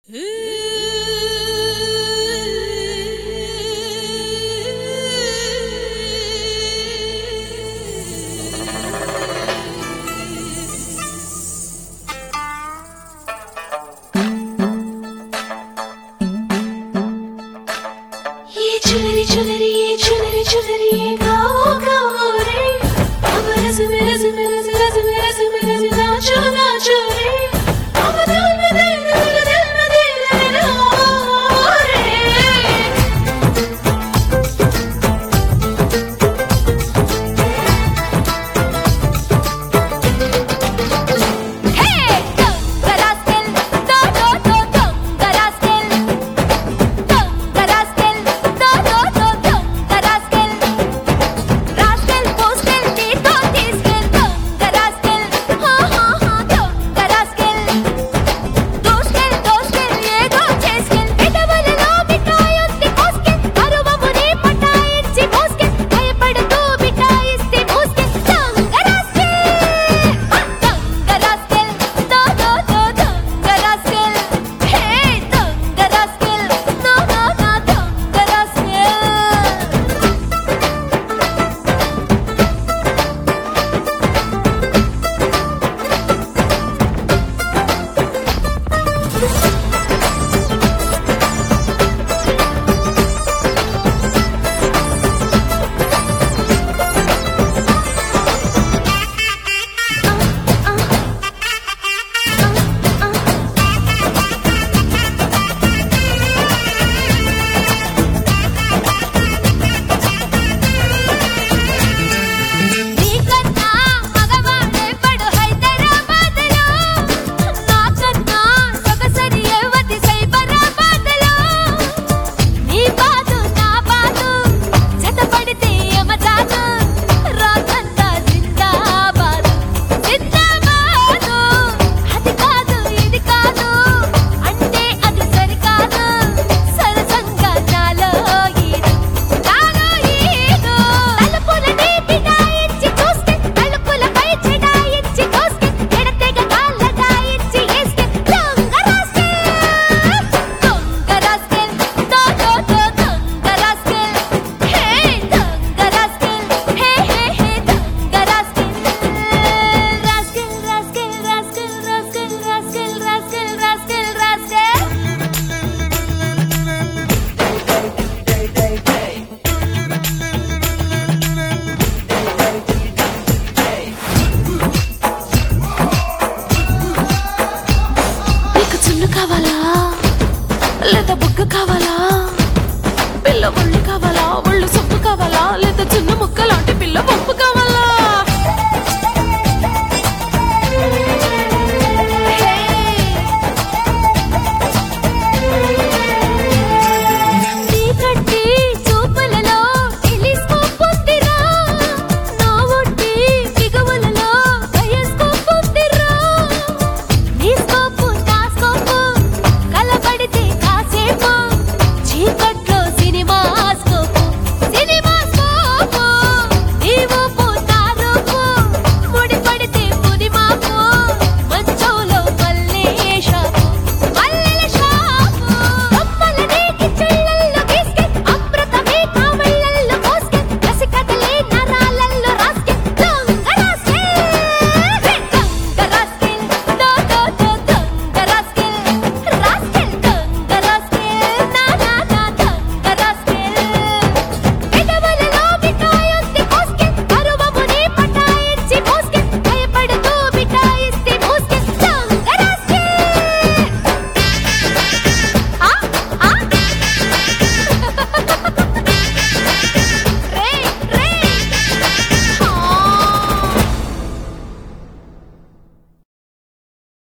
चुनरी चुनरी ये चुनरी चुनरी ये गाओ गाओ रे अब रस में रस में रस रस में रस में रस नाचो नाचो रे अब दिल में दिल में दिल दिल में दिल मिलाओ रे Hey, Dungaraskel, do do do Dungaraskel, Dungaraskel, do do do Dungaraskel, Rascal postal నీతో తీసుకెళ్ Dungaraskel, హా హా హా Dungaraskel, దోస్కెల్ దోస్కెల్ ఏదో చేసుకెల్ పెదవులలో మిఠాయిస్తే కోసుకెల్ అరువముని పటాయించి మోసుకెల్ భయపడుతూ మిఠాయిస్తే మోసుకెల్ Dungaraskel. Dungaraskel, do do do Dungaraskel, hey Dungaraskel, no no no Dungaraskel. నీకన్నా మగవాడే పడు హైదరాబాద్లో నాకన్నా సొగసరి యువతి సైబరాబాద్లో నీ బాదు నా బాదు జతపడితే యమజాదు రాకంతా జిందాబాద్ జిందాబాదు అది కాదు ఇది కాదు అంటే అది సరికాదు సరసంగా నాలో ఈడు నాలో ఈడు తలుపులని బిడాయించి చూస్తే తలుపులపై చెడాయించి కోస్తే ఎడతెగ కాళ్ళగాయించి వేస్తే దొంగ రాస్కెల్ దొంగ రాస్కెల్ దో దో దో దొంగ రాస్కెల్ హే దొంగ రాస్కెల్ హే హే హే దొంగ rascal rascal rascal rascal rascal rascal rascal rascal rascal నీకు చున్ను కావాలా లేదా బుగ్గ కావాలా పిల్ల ఒళ్ళు కావాలా ఒళ్ళు సొప్పు కావాలా లేదా చిన్న ముక్క లాంటి పిల్ల పప్పు కావాలా